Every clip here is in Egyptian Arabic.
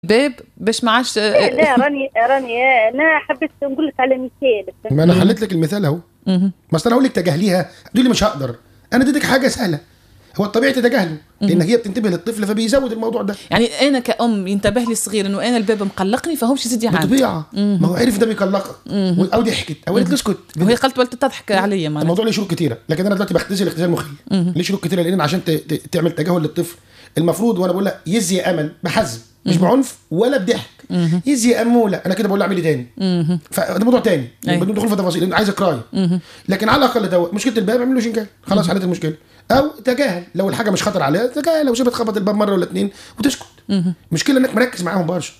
باب باش ما عادش لا, لا راني راني انا حبيت نقول لك على مثال ما انا حليت لك المثال اهو مهم. بس انا اقول لك تجاهليها تقول لي مش هقدر انا اديتك حاجه سهله هو الطبيعي تتجاهله لان هي بتنتبه للطفل فبيزود الموضوع ده يعني انا كأم ينتبه لي الصغير انه انا الباب مقلقني فهمش يزيد يعاند بطبيعه ما هو عرف ده بيقلقك او ضحكت او قالت له اسكت وهي قالت والدتي تضحك عليا معناتها الموضوع ليه شروط كتيره لكن انا دلوقتي بختزل اختزال مخي ليه شروط كتيره لان عشان ت- ت- تعمل تجاهل للطفل المفروض وانا بقول لك يزي امل بحزم مش بعنف ولا بضحك يزي اموله انا كده بقول له اعملي تاني فده موضوع تاني أي. بدون دخول في تفاصيل لان عايز قرايه لكن على الاقل دوت مشكله الباب اعمل له شنكال خلاص حلت المشكله او تجاهل لو الحاجه مش خطر عليها تجاهل لو سيبها تخبط الباب مره ولا اتنين وتسكت المشكله انك مركز معاهم برشا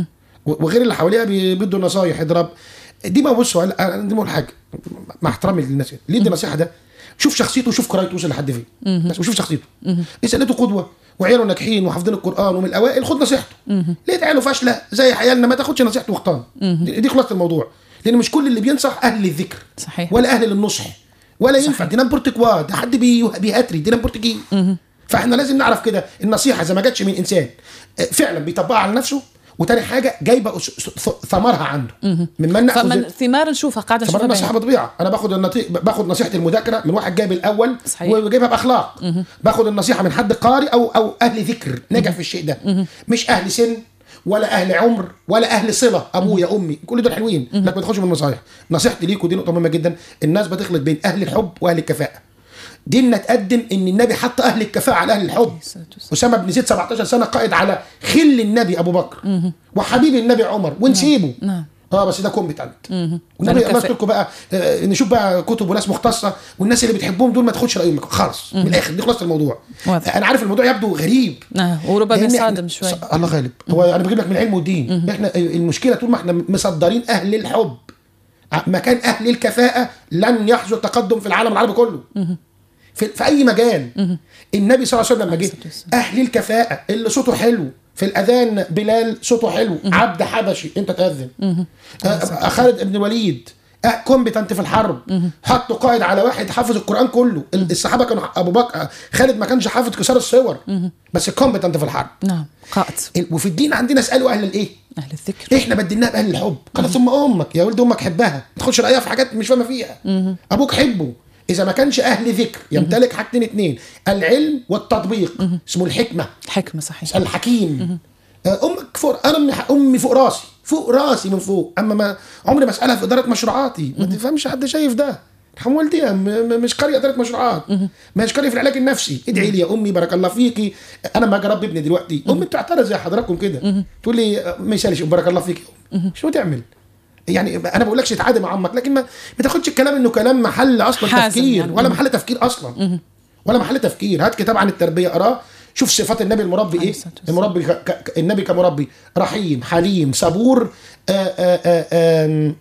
و- وغير اللي حواليها بي- بيدوا نصايح اضرب دي ما بصوا انا أنا دي بقول حاجه مع احترامي للناس ليه دي نصيحه ده شوف شخصيته وشوف قرايته وصل لحد فين بس وشوف شخصيته اذا لقيته قدوه وعياله ناجحين وحافظين القران ومن الاوائل خد نصيحته لقيت عياله فاشله زي عيالنا ما تاخدش نصيحته واختار دي دي خلاصه الموضوع لان مش كل اللي بينصح اهل للذكر صحيح. ولا اهل للنصح ولا ينفع دي نمبر تكوا ده حد بي- بيهاتري دي نمبر تجي فاحنا لازم نعرف كده النصيحه اذا ما جاتش من انسان آه، فعلا بيطبقها على نفسه وتاني حاجه جايبه أس- ث- ثمرها عنده ممن ناخذ فمن ثمار نشوفها قاعده طب انا نشوفها نصيحه بعيني. بطبيعه انا باخد النطي... باخد نصيحه المذاكره من واحد جايب الاول صحيح. وجايبها باخلاق باخد النصيحه من حد قارئ او او اهل ذكر نجح في الشيء ده مش اهل سن ولا اهل عمر ولا اهل صله ابويا امي كل دول حلوين لكن ما تاخدش من النصايح نصيحتي ليكوا دي نقطه مهمه جدا الناس بتخلط بين اهل الحب واهل الكفاءه ديننا تقدم ان النبي حط اهل الكفاءه على اهل الحب الصلاة والسلام. اسامه بن زيد 17 سنه قائد على خل النبي ابو بكر وحبيب النبي عمر ونسيبه نعم. اه بس ده كومبتنت والنبي فأنا الله كفاء. يستركم بقى آه، نشوف بقى كتب وناس مختصه والناس اللي بتحبهم دول ما تاخدش رايهم خالص من الاخر دي خلاصه الموضوع واضح. انا عارف الموضوع يبدو غريب آه وربما لأن إحنا- يصادم شوي ص- الله غالب هو انا بجيب لك من العلم والدين احنا المشكله طول ما احنا مصدرين اهل الحب ع- مكان اهل الكفاءه لن يحصل تقدم في العالم العربي كله في, في اي مجال النبي صلى الله عليه وسلم لما جه الصلاة والسلام. اهل الكفاءه اللي صوته حلو في الاذان بلال صوته حلو عبد حبشي انت تاذن آه، خالد بن الوليد آه، كومبتنت في الحرب حطوا قائد على واحد حافظ القران كله ال- الصحابه كانوا ابو بكر خالد ما كانش حافظ كسار الصور بس كومبتنت في الحرب نعم قائد ال- وفي الدين عندنا اسالوا اهل الايه اهل الذكر احنا بدلناها باهل الحب قال ثم امك يا ولد امك حبها ما تاخدش رايها في حاجات مش فاهمه فيها ابوك حبه اذا ما كانش اهل ذكر يمتلك حاجتين اتنين العلم والتطبيق اسمه الحكمه الحكمه صحيح الحكيم آه، امك فوق انا من امي فوق راسي فوق راسي من فوق اما ما عمري ما اسالها في اداره مشروعاتي ما تفهمش حد شايف ده ارحم والديها م- م- مش قاري اداره مشروعات مش قاري في العلاج النفسي ادعي لي يا امي بارك الله فيكي انا ما اربي ابني دلوقتي امي بتعترض زي حضراتكم كده تقول لي آه، ما يسالش بارك الله فيك يا أمي. شو تعمل يعني انا ما بقولكش اتعادل مع امك لكن ما, ما تاخدش الكلام انه كلام محل اصلا حازم تفكير يعني. ولا محل تفكير اصلا ولا محل تفكير هات كتاب عن التربيه اقراه شوف صفات النبي المربي عليه ايه الصلاة والسلام. المربي ك... ك... النبي كمربي رحيم حليم صبور آآ آآ آآ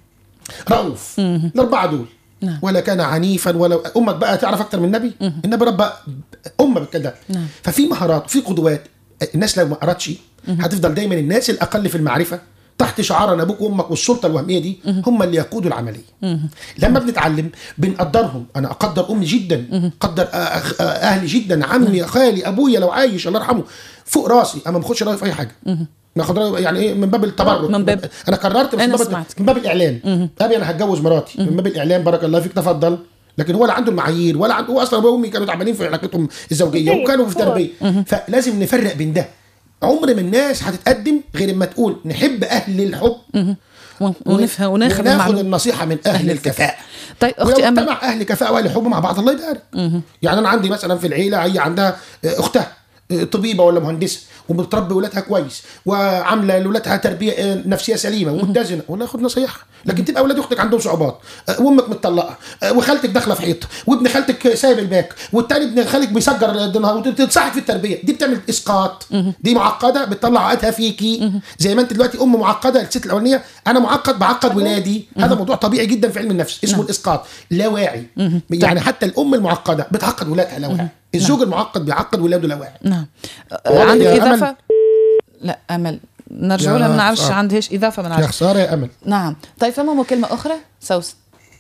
رؤوف الاربعه دول نعم. ولا كان عنيفا ولا امك بقى تعرف اكتر من النبي النبي ربى امه بالكده نعم. ففي مهارات وفي قدوات الناس لو ما قراتش هتفضل دايما الناس الاقل في المعرفه تحت شعار ان ابوك وامك والسلطه الوهميه دي هم اللي يقودوا العمليه لما بنتعلم بنقدرهم انا اقدر امي جدا اقدر أخ- اهلي جدا عمي خالي ابويا لو عايش الله يرحمه فوق راسي اما ما باخدش رايه في اي حاجه ناخد رأيه يعني ايه من باب التبرك من باب- انا قررت بس أنا من باب سمعت. من باب الاعلان ابي انا هتجوز مراتي من باب الاعلان بارك الله فيك تفضل لكن هو لا عنده المعايير ولا عنده هو اصلا ابوه وامي كانوا تعبانين في علاقتهم الزوجيه أيوة، وكانوا في هو. تربيه فلازم نفرق بين ده عمر ما الناس هتتقدم غير اما تقول نحب اهل الحب ون- ونفهم وناخذ وناخد المعلومه النصيحه من اهل الكفاءه طيب ولو اختي امل اجتمع اهل كفاءه واهل حب مع بعض الله يبارك يعني انا عندي مثلا في العيله هي عندها آه، اختها آه، طبيبه ولا مهندسه وبتربي ولادها كويس وعامله لاولادها تربيه آه، نفسيه سليمه ومتزنه والله خد نصيحه لكن تبقى اولاد اختك عندهم صعوبات آه، وامك متطلقه آه، وخالتك داخله في حيط وابن خالتك سايب الباك والتاني ابن خالك بيسجر النهار وتنصحك في التربيه دي بتعمل اسقاط دي معقده بتطلع عقدها فيكي زي ما انت دلوقتي ام معقده الست الاولانيه انا معقد بعقد ولادي هذا موضوع طبيعي جدا في علم النفس اسمه الاسقاط لا واعي يعني حتى الام المعقده بتعقد ولادها لا واعي الزوج المعقد بيعقد ولاده لا واعي نعم والله عندك يا أمل. اضافه لا امل نرجع يا لها ما نعرفش خسارة. عندهاش اضافه ما يا نعرفش خساره يا امل نعم طيب فما مكالمه اخرى سوس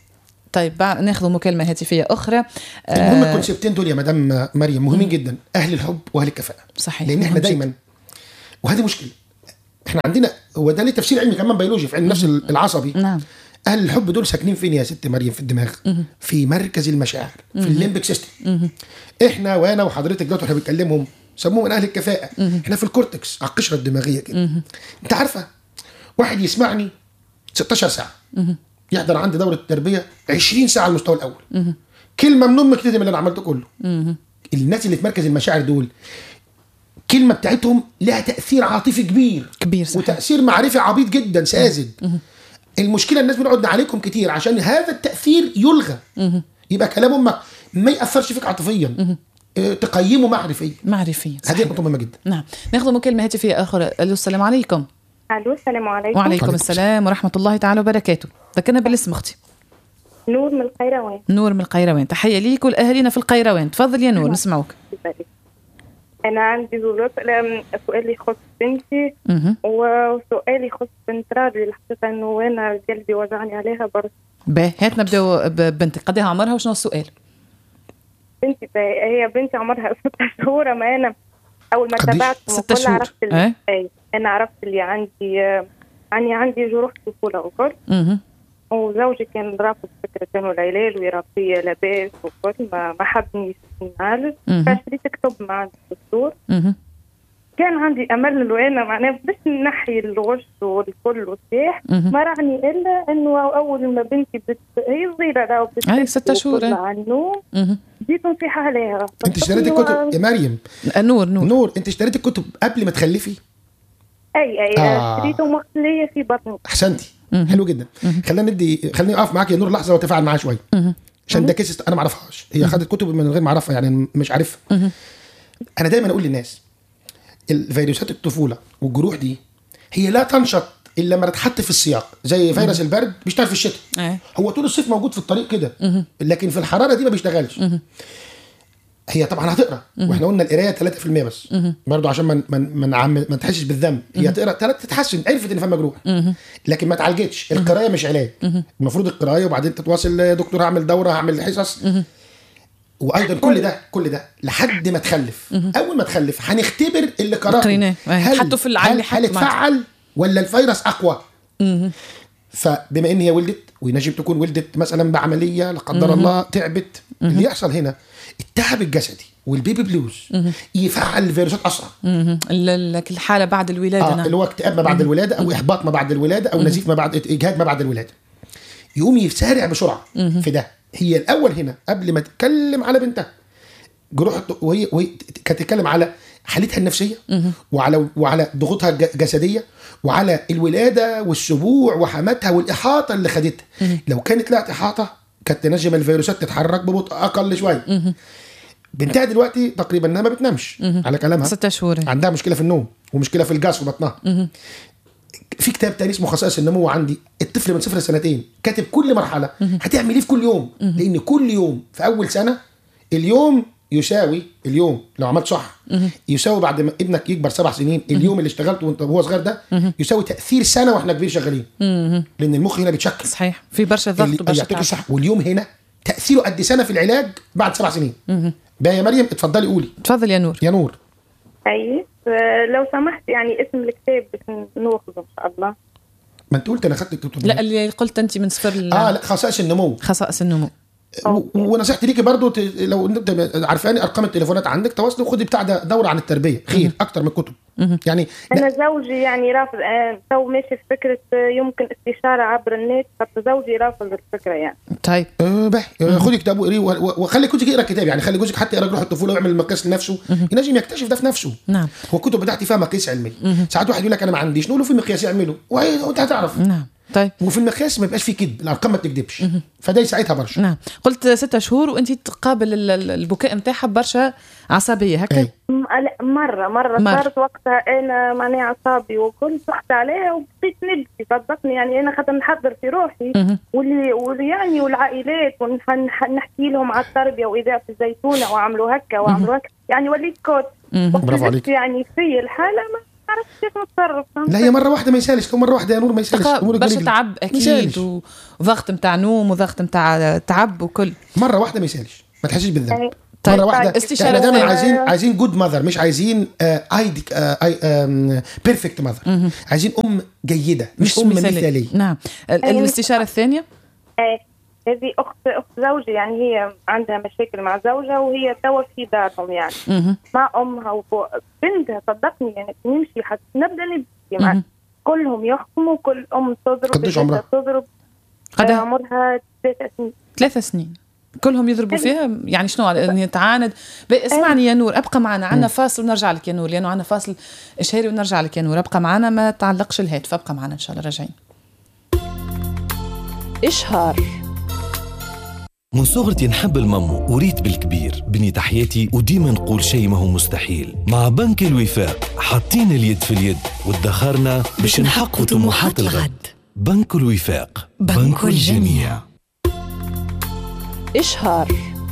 طيب بعد ناخذ مكالمه هاتفيه اخرى المهم آه الكونسبتين دول يا مدام مريم مهمين جدا اهل الحب واهل الكفاءه صحيح لان احنا مهم جداً. دايما وهذه مشكله احنا عندنا هو ده ليه تفسير علمي كمان بيولوجي في علم النفس العصبي نعم اهل الحب دول ساكنين فين يا ست مريم في الدماغ في مركز المشاعر في الليمبك سيستم احنا وانا وحضرتك دلوقتي احنا بنكلمهم سموهم من اهل الكفاءه احنا في الكورتكس على القشره الدماغيه كده انت عارفه واحد يسمعني 16 ساعه يحضر عندي دوره تربيه 20 ساعه على المستوى الاول كلمه من امك تدم اللي انا عملته كله الناس اللي في مركز المشاعر دول كلمه بتاعتهم لها تاثير عاطفي كبير كبير صحيح. وتاثير معرفي عبيط جدا ساذج المشكله الناس بنقعد نعالجكم كتير عشان هذا التاثير يلغى يبقى كلام امك ما ياثرش فيك عاطفيا اه، تقيمه معرفيا معرفية هذه صحيح. نقطه مهمه جدا نعم ناخذ مكالمة هاتفية أخرى ألو السلام عليكم الو السلام عليكم وعليكم وعليكم السلام ورحمة الله تعالى وبركاته ذكرنا بالاسم أختي نور من القيروان نور من القيروان تحية ليك ولأهالينا في القيروان تفضل يا نور نسمعوك انا عندي زول سؤال يخص بنتي مهم. وسؤال يخص بنت راضي الحقيقه انه انا قلبي وجعني عليها برشا باهي هات نبداو ببنتك قديها عمرها وشنو السؤال بنتي ب- هي بنتي عمرها ست شهور اما انا اول ما قديش؟ تابعت ستة الكل شهور. عرفت إيه؟ اللي اي انا عرفت اللي عندي آه، يعني عندي جروح طفوله وكل مهم. وزوجي كان رافض فكرة انه العلاج ويربي لاباس وكل ما ما حبنيش نعالج مهم. فشريت كتب مع الدكتور مهم. كان عندي امل انه انا معناه باش نحي الغش والكل والسيح مهم. ما رعني الا انه اول ما بنتي بت... هي صغيره راهو بت... أي، ستة شهور، وكل أي. عنه مهم. جيت نصيحه عليها انت اشتريتي فقلت الكتب له- يا مريم نور نور نور انت اشتريتي الكتب قبل ما تخلفي اي اي آه. اشتريتهم وقت ليا في بطني احسنتي مهم. حلو جدا خلينا ندي خليني اقف معاك يا نور لحظه واتفاعل معاها شويه مهم. عشان ده كيس انا ما اعرفهاش هي خدت كتب من غير ما اعرفها يعني مش عارفها مهم. انا دايما اقول للناس الفيروسات الطفوله والجروح دي هي لا تنشط الا لما تتحط في السياق زي فيروس البرد بيشتغل في الشتاء أي. هو طول الصيف موجود في الطريق كده لكن في الحراره دي ما بيشتغلش هي طبعا هتقرا واحنا قلنا القرايه 3% بس برضه عشان ما ما ما نعم- ما تحسش بالذنب هي تقرا تلات- تتحسن عرفت ان فيها مجروح لكن ما تعالجتش القرايه مش علاج المفروض القرايه وبعدين تتواصل يا دكتور هعمل دوره هعمل حصص وايضا كل ده كل ده لحد ما تخلف اول ما تخلف هنختبر اللي قراته قريناه. أي. هل حطه في العين هل, اللي هل حطه معك. اتفعل ولا الفيروس اقوى فبما ان هي ولدت وينجب تكون ولدت مثلا بعمليه لا قدر الله تعبت اللي يحصل هنا التعب الجسدي والبيبي بلوز يفعل الفيروسات اسرع مهم. ال- لك الحالة بعد الولادة آه نعم اللي هو اكتئاب ما بعد الولاده او احباط ما بعد الولاده او نزيف ما بعد اجهاد ما بعد الولاده يقوم يسارع بسرعه في ده هي الاول هنا قبل ما تتكلم على بنتها جروح الط- وهي وهي كانت تتكلم على حالتها النفسيه وعلى وعلى ضغوطها الج- الجسديه وعلى الولاده والسبوع وحماتها والاحاطه اللي خدتها لو كانت لها احاطه كانت تنجم الفيروسات تتحرك ببطء اقل شويه بنتها دلوقتي تقريبا انها ما بتنامش على كلامها ستة شهور عندها مشكله في النوم ومشكله في الجاز في بطنها في كتاب تاني اسمه خصائص النمو عندي الطفل من صفر لسنتين كاتب كل مرحله هتعمل ايه في كل يوم لان كل يوم في اول سنه اليوم يساوي اليوم لو عملت صح يساوي بعد ما ابنك يكبر سبع سنين اليوم اللي اشتغلته وانت وهو صغير ده يساوي تاثير سنه واحنا كبير شغالين لان المخ هنا بيتشكل صحيح في برشا ضغط اللي وبرشا يعطيك تعب الصح واليوم هنا تاثيره قد سنه في العلاج بعد سبع سنين بقى يا مريم اتفضلي قولي تفضل يا نور يا نور اي آه، لو سمحت يعني اسم الكتاب باش ناخذه ان شاء الله ما انت قلت انا خدت الكتب لا اللي قلت انت من صفر ل- اه لا خصائص النمو خصائص النمو و- ونصيحتي ليكي برضو ت... لو انت عارفاني ارقام التليفونات عندك تواصلي وخدي بتاع ده دوره عن التربيه خير اكتر من كتب يعني انا لا زوجي يعني رافض آه، تو ماشي في فكره آه، يمكن استشاره عبر النت فزوجي رافض الفكره يعني طيب آه بح آه خدي كتاب وقريه و- و- وخلي جوزك يقرا الكتاب يعني خلي جوزك حتى يقرا جروح الطفوله ويعمل المقياس لنفسه ينجم يكتشف ده في نفسه نعم هو الكتب بتاعتي فيها مقياس علمي ساعات واحد يقول لك انا ما عنديش نقول له في مقياس يعمله وهي- وانت هتعرف نعم طيب وفي المقياس ما يبقاش فيه كذب الارقام ما بتكذبش فده يساعدها برشا نعم قلت ستة شهور وانت تقابل ال- ال- البكاء نتاعها برشا عصبيه هكا أي. م- لا، مرة مرة مرة. صارت وقتها أنا معناها أعصابي وكل صحت عليها وبقيت نبكي صدقني يعني أنا خاطر نحضر في روحي مهم. واللي واللي يعني والعائلات ونحكي لهم على التربية وإذاعة الزيتونة وعملوا هكا وعملوا هكا يعني وليت كوت مهم. وقت برافو عليك. يعني في الحالة ما عرفت كيف نتصرف لا هي مره واحده ما يسالش لو مره واحده يا نور ما يسالش تلقى أمورك برشا برجلك. تعب ما اكيد يسالش. و- وضغط نتاع نوم وضغط نتاع تعب وكل مره واحده ما يسالش ما تحسش بالذنب يعني طيب، مره واحده استشارة احنا دايما ثانية. عايزين عايزين جود ماذر مش عايزين ايدي بيرفكت ماذر عايزين ام جيده مش, ام مثاليه نعم ال- أيوة. الاستشاره الثانيه ايه هذه اخت اخت زوجي يعني هي عندها مشاكل مع زوجها وهي توا في دارهم يعني مهم. مع امها وفوق بنتها صدقني يعني نمشي حتى نبدا نبكي مع مهم. كلهم يحكموا كل ام تضرب قديش بنتها عمرها؟ تضرب آه، قدها عمرها ثلاث سنين ثلاثة سنين كلهم يضربوا فيها يعني شنو ان هي تعاند ب- اسمعني يا نور ابقى معنا عندنا فاصل ونرجع لك يا نور لانه عندنا فاصل اشهاري ونرجع لك يا نور ابقى معنا ما تعلقش الهاتف ابقى معنا ان شاء الله راجعين إشهار من صغرتي نحب المامو وريت بالكبير بني تحياتي وديما نقول شيء ما هو مستحيل مع بنك الوفاق حاطين اليد في اليد وادخرنا باش نحققوا طموحات الغد بنك الوفاق بنك الجميع إشهار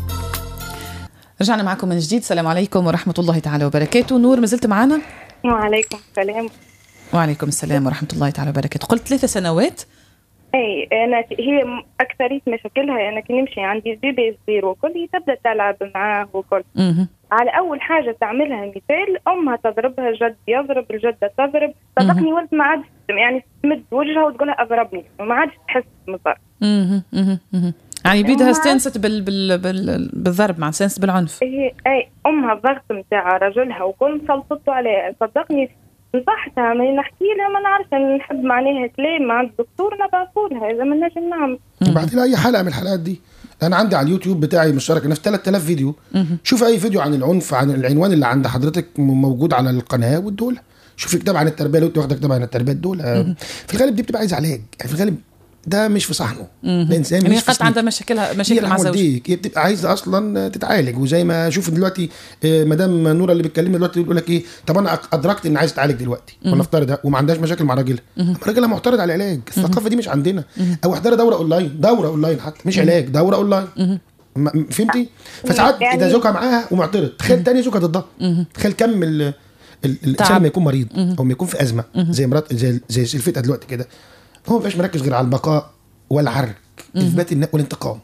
رجعنا معكم من جديد السلام عليكم ورحمه الله تعالى وبركاته نور ما زلت معنا وعليكم السلام وعليكم السلام ورحمه الله تعالى وبركاته قلت ثلاثة سنوات اي انا هي م- اكثريه مشاكلها انا كي نمشي عندي بيبي صغير وكل هي تبدا تلعب معاه وكل مهم. على اول حاجه تعملها مثال امها تضربها الجد يضرب الجده تضرب صدقني ولد ما عادش يعني تمد وجهها وتقول لها اضربني وما عادش تحس بالضرب مهم. مهم. مهم. يعني بيدها أمها- استانست بال... بال... بال... بالضرب مع استانست بالعنف هي اي امها الضغط نتاع رجلها وكل سلطته عليها صدقني نصحتها ما نحكي لها ما نعرفش نحب معناها كلام مع الدكتور نبعثوا لها اذا ما نجم نعمل بعت لها اي حلقه من الحلقات دي انا عندي على اليوتيوب بتاعي مشترك نفس 3000 فيديو شوف اي فيديو عن العنف عن العنوان اللي عند حضرتك م- موجود على القناه والدول شوف كتاب عن التربيه لو انت واخده كتاب عن التربيه الدول في الغالب دي بتبقى عايزه علاج يعني في الغالب ده مش في صحنه الانسان يعني مش في قد سنين. عندها مشاكلها مشاكل مع زوجها والديك هي بتبقى عايزه اصلا تتعالج وزي ما اشوف دلوقتي آه، مدام نوره اللي بتكلمني دلوقتي بتقول لك ايه طب انا أك- ادركت ان عايز تتعالج دلوقتي ونفترض ده وما عندهاش مشاكل مع راجلها أما راجلها معترض على العلاج الثقافه دي مش عندنا او احضري دوره اونلاين دوره اونلاين حتى مش علاج دوره اونلاين ما- فهمتي فساعات يعني- اذا زوجها معاها ومعترض تخيل تاني زوجها ضدها تخيل كم ال- ال- الانسان تعب. لما يكون مريض او لما يكون في ازمه زي مرات زي زي سلفتها دلوقتي كده هو ما بيبقاش مركز غير على البقاء والعرك اثبات الن- والانتقام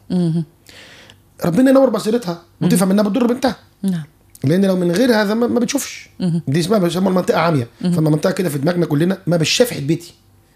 ربنا ينور بصيرتها وتفهم انها بتضر بنتها نعم لان لو من غير هذا ما, ما بتشوفش دي اسمها بيسموها المنطقه عاميه فما منطقه كده في دماغنا كلنا ما بتشافح بيتي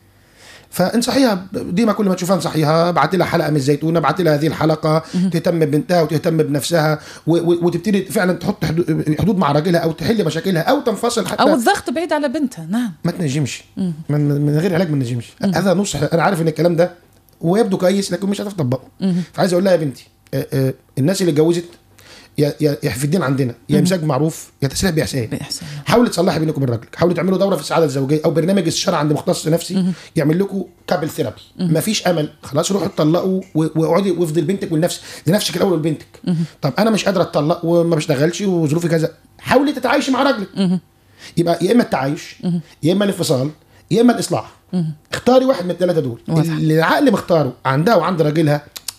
فانصحيها ديما كل ما تشوفها انصحيها ابعتي لها حلقه من الزيتونه ابعتي لها هذه الحلقه تهتم ببنتها وتهتم بنفسها و- و- وتبتدي فعلا تحط حدو- حدود مع راجلها او تحل مشاكلها او تنفصل حتى او الضغط بعيد على بنتها نعم ما تنجمش من, من غير علاج ما تنجمش هذا نصح انا عارف ان الكلام ده ويبدو كويس لكن مش هتعرف تطبقه فعايز اقول لها يا بنتي آه، آه، الناس اللي اتجوزت يا يا يا في الدين عندنا يا امساك معروف يا تسريح باحسان بإحسان. حاولي تصلحي بينك وبين راجلك حاولوا تعملوا دوره في السعاده الزوجيه او برنامج استشاره عند مختص نفسي يعمل لكم كابل ثيرابي مفيش امل خلاص روحوا اتطلقوا و- واقعدي وافضل بنتك ولنفسك لنفسك الاول ولبنتك طب انا مش قادره اتطلق وما بشتغلش وظروفي كذا حاولي تتعايشي مع راجلك يبقى يا اما التعايش يا اما الانفصال يا اما الاصلاح اختاري واحد من الثلاثه دول واضح. اللي العقل مختاره عندها وعند راجلها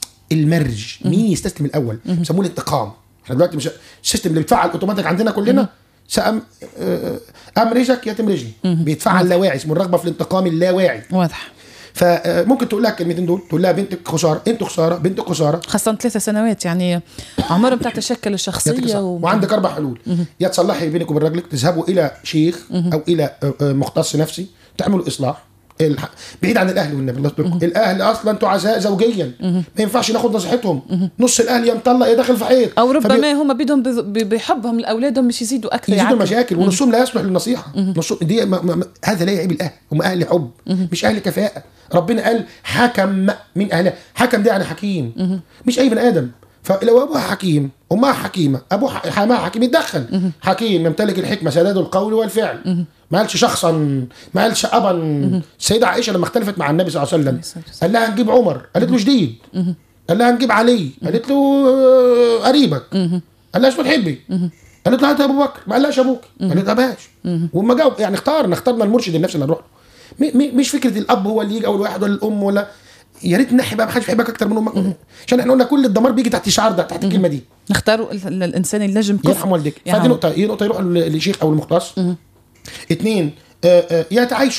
المرج مين يستسلم الاول بيسموه الانتقام احنا دلوقتي مش السيستم اللي بيتفعل اوتوماتيك عندنا كلنا سأم آه، امرجك يا تمرجني بيتفعل لا واعي اسمه الرغبه في الانتقام اللاواعي واضح فممكن تقول لها الكلمتين دول تقول لها بنتك خساره انتوا خساره بنتك خساره خاصة ثلاثة سنوات يعني عمرهم بتاع تشكل يعطيك الشخصية الصحة. و... وعندك اربع حلول يا تصلحي بينك وبين راجلك تذهبوا الى شيخ او الى آه، آه، مختص نفسي تعملوا اصلاح الح- بعيد عن الاهل والنبي الله يستركم الاهل اصلا تعساء زوجيا ما ينفعش ناخد نصيحتهم نص الاهل يا مطلق يا داخل في حيط او ربما فبي- هم بدهم بذ- ب- بحبهم لاولادهم مش يزيدوا اكثر يزيدوا يعكوا. المشاكل ونصهم لا يصلح للنصيحه نصهم دي ما ما ما هذا لا يعيب الاهل هم اهل حب مش اهل كفاءه ربنا قال حكم من اهلها حكم ده يعني حكيم مش اي بني ادم فلو ابوها حكيم امها حكيمه ابوها ح- حماها حكيم يتدخل حكيم يمتلك الحكمه سداد القول والفعل ما قالش شخصا ما قالش ابا السيده عائشه لما اختلفت مع النبي صلى الله عليه وسلم الصلاة والسلام. قال لها نجيب عمر قالت له جديد قال لها نجيب علي قالت له آه، قريبك قال لها شو بتحبي قالت له هات ابو بكر ما قالهاش ابوك قالت له ماشي وما جاوب يعني اختارنا اخترنا المرشد النفسي اللي هنروح له م- م- مش فكره الاب هو اللي يجي اول واحد ولا الام ولا يا ريت نحي بقى ما حدش بيحبك اكتر من امك عشان احنا قلنا كل الدمار بيجي تحت الشعار ده تحت الكلمه دي نختاروا ال- ال- الانسان اللي نجم كفء يرحم والديك يعني فدي نقطه هي نقطه يروح للشيخ او المختص اثنين آه، آه، يا تعايشوا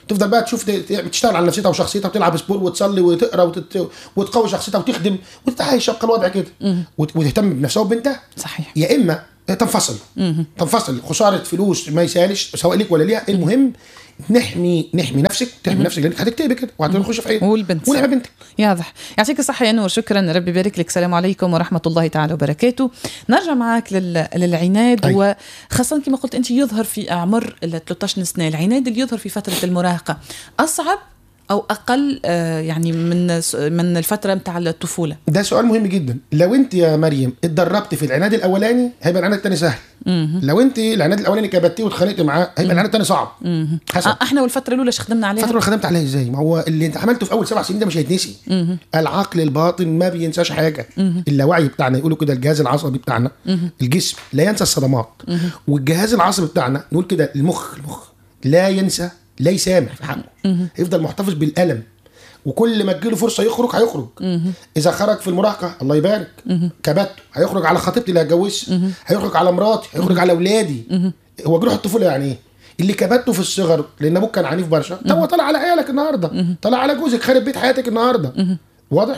تفضل بقى تشوف ت- تشتغل على نفسيتها وشخصيتها وتلعب سبور وتصلي وتقرا وتت... وتقوي شخصيتها وتخدم وتتعايش يبقى الوضع كده وت... وتهتم بنفسها وبنتها صحيح يا اما تنفصل تنفصل خساره فلوس ما يسالش سواء ليك ولا ليها المهم نحمي نحمي نفسك تحمي نفسك لانك هتكتئبي كده وهتخش في عين والبنت. ونحمي بنتك واضح يعطيك الصحة يا نور شكرا ربي يبارك لك السلام عليكم ورحمة الله تعالى وبركاته نرجع معك لل... للعناد أي. وخاصة كما قلت أنت يظهر في أعمار ال 13 سنة العناد اللي يظهر في فترة المراهقة أصعب أو أقل آه، يعني من من الفترة متاع الطفولة ده سؤال مهم جدا لو انت يا مريم اتدربت في العناد الاولاني هيبقى العناد الثاني سهل لو انت العناد الاولاني كبتيه واتخانقت معاه هيبقى العناد الثاني صعب حسب آه، احنا والفترة الأولى شو خدمنا عليها الفترة اللي خدمت عليها ازاي؟ ما هو اللي انت عملته في اول سبع سنين ده مش هيتنسي. العقل الباطن ما بينساش حاجة. اللاوعي بتاعنا يقولوا كده الجهاز العصبي بتاعنا الجسم لا ينسى الصدمات. والجهاز العصبي بتاعنا نقول كده المخ المخ لا ينسى لا يسامح في حقه. يفضل محتفظ بالألم. وكل ما تجيله فرصة يخرج هيخرج. إذا خرج في المراهقة الله يبارك. كبته هيخرج على خطيبتي اللي هتجوزها. هيخرج على مراتي، هيخرج على أولادي. هو جروح الطفولة يعني إيه؟ اللي كبته في الصغر لان ابوك كان عنيف برشا طب هو طلع على عيالك النهارده طلع على جوزك خارب بيت حياتك النهارده واضح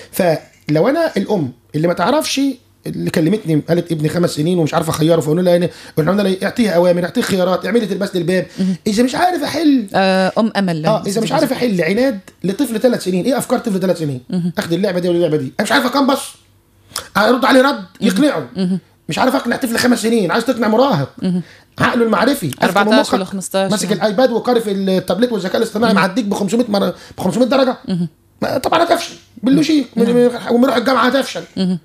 فلو انا الام اللي ما تعرفش اللي كلمتني قالت ابني خمس سنين ومش عارفه اخيره فقلنا لها قلنا لها اعطيها اوامر اعطيه خيارات اعملي تلبس لي الباب اذا مش عارف احل آه، ام امل اه اذا مش عارف احل عناد لطفل ثلاث سنين ايه افكار طفل ثلاث سنين اخد اللعبه دي ولا اللعبه دي انا مش عارف كام بس ارد عليه رد يقنعه مش عارف اقنع طفل خمس سنين عايز تقنع مراهق عقله المعرفي أفتح 14 مخك، ولا 15 ماسك يعني. الايباد وقاري في التابلت والذكاء الاصطناعي معديك ب 500 مره ب 500 درجه ما- طبعا هتفشل باللوجيك ومن روح الجامعه هتفشل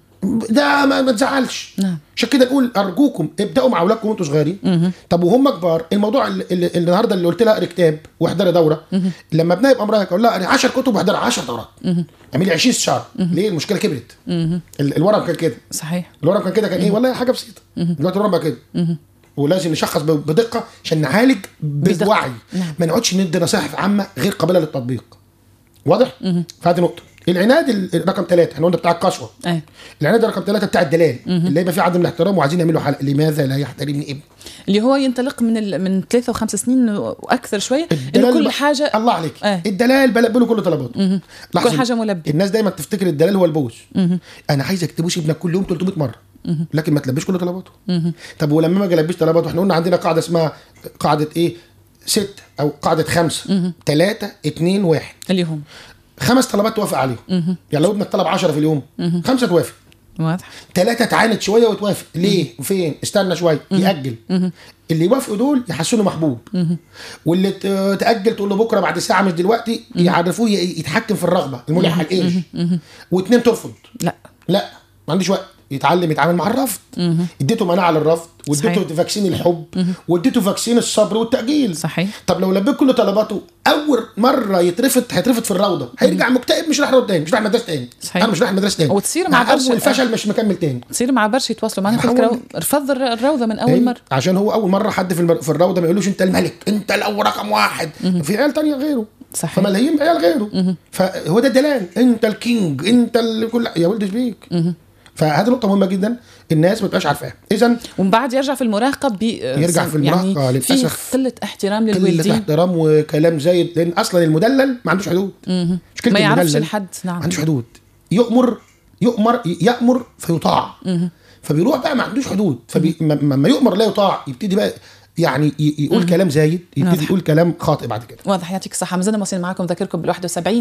ده ما, ما تزعلش نعم. عشان كده نقول ارجوكم ابداوا مع اولادكم وانتوا صغيرين طب وهم كبار الموضوع اللي, اللي اللي النهارده اللي قلت لها اقري كتاب واحضري دوره لما ابنها يبقى مراهق اقول لها اقري 10 كتب واحضري 10 دورات اعملي 20 استشاره ليه المشكله كبرت ال- الورم كان كده صحيح الورم كان كده كان ايه والله حاجه بسيطه دلوقتي الورم بقى كده ولازم نشخص ب- بدقه عشان نعالج بوعي نعم. ما نقعدش ندي نصائح عامه غير قابله للتطبيق واضح؟ فهذه نقطه العناد ال- رقم ثلاثه احنا قلنا بتاع القسوه ايه العناد رقم ثلاثه بتاع الدلال اللي يبقى فيه عدم الاحترام وعايزين يعملوا حلقه لماذا لا يحترمني ابني؟ اللي هو ينطلق من ال... من ثلاثة وخمس سنين واكثر شويه انه الدلال كل بقى- حاجه الله عليك آه. الدلال بلبي له كل طلباته لاحظوا كل حاجة ملبي. الناس دايما تفتكر الدلال هو البوس انا عايزك تبوس ابنك كل يوم 300 مره لكن ما تلبيش كل طلباته طب ولما ما اجي البيش طلباته احنا قلنا عندنا قاعده اسمها قاعده ايه ست او قاعده خمسه ثلاثه اثنين واحد اللي هم خمس طلبات توافق عليهم يعني لو ابنك طلب 10 في اليوم خمسه توافق واضح ثلاثة تعاند شوية وتوافق ليه وفين استنى شوية يأجل اللي يوافقوا دول يحسوا انه محبوب واللي ت- تأجل تقول له بكرة بعد ساعة مش دلوقتي يعرفوه ي- يتحكم في الرغبة الملحة الايش واثنين ترفض لا لا ما عنديش وقت يتعلم يتعامل مع الرفض اديته مناعه للرفض واديته صحيح. فاكسين الحب واديته فاكسين الصبر والتاجيل صحيح. طب لو لبيت كل طلباته اول مره يترفض هيترفض في الروضه هيرجع مكتئب مش رايح روضه تاني مش رايح مدرسه تاني صحيح. انا مش رايح مدرسه تاني وتصير مع برشا- اول فشل مش مكمل تاني تصير مع برشا يتواصلوا معنا في أول- الكرو... رفض الر- الروضه من اول إيه؟ مره عشان هو اول مره حد في, المر... في الروضه ما يقولوش انت الملك انت الاول رقم واحد في عيال تانية غيره صحيح. فملايين عيال غيره فهو ده الدلال انت الكينج انت اللي كل يا ولد بيك فهذه نقطه مهمه جدا الناس ما تبقاش عارفاها اذا ومن بعد يرجع في المراهقه ب يرجع في المراهقة يعني فيه للأسف. قله احترام قله للوالدين احترام وكلام زايد لان اصلا المدلل ما عندوش حدود مشكله ما يعرفش المدلل الحد، نعم. ما عندوش حدود يؤمر يؤمر يامر فيطاع فبيروح بقى ما عندوش حدود فلما يؤمر لا يطاع يبتدي بقى يعني ي- يقول كلام زايد يبتدي واضح. يقول كلام خاطئ بعد كده واضح يعطيك الصحة مازلنا واصلين معكم ذكركم بال 71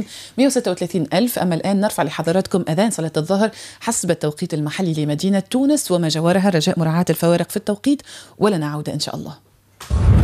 136 ألف أما الآن نرفع لحضراتكم أذان صلاة الظهر حسب التوقيت المحلي لمدينة تونس وما جاورها رجاء مراعاة الفوارق في التوقيت ولنا عودة إن شاء الله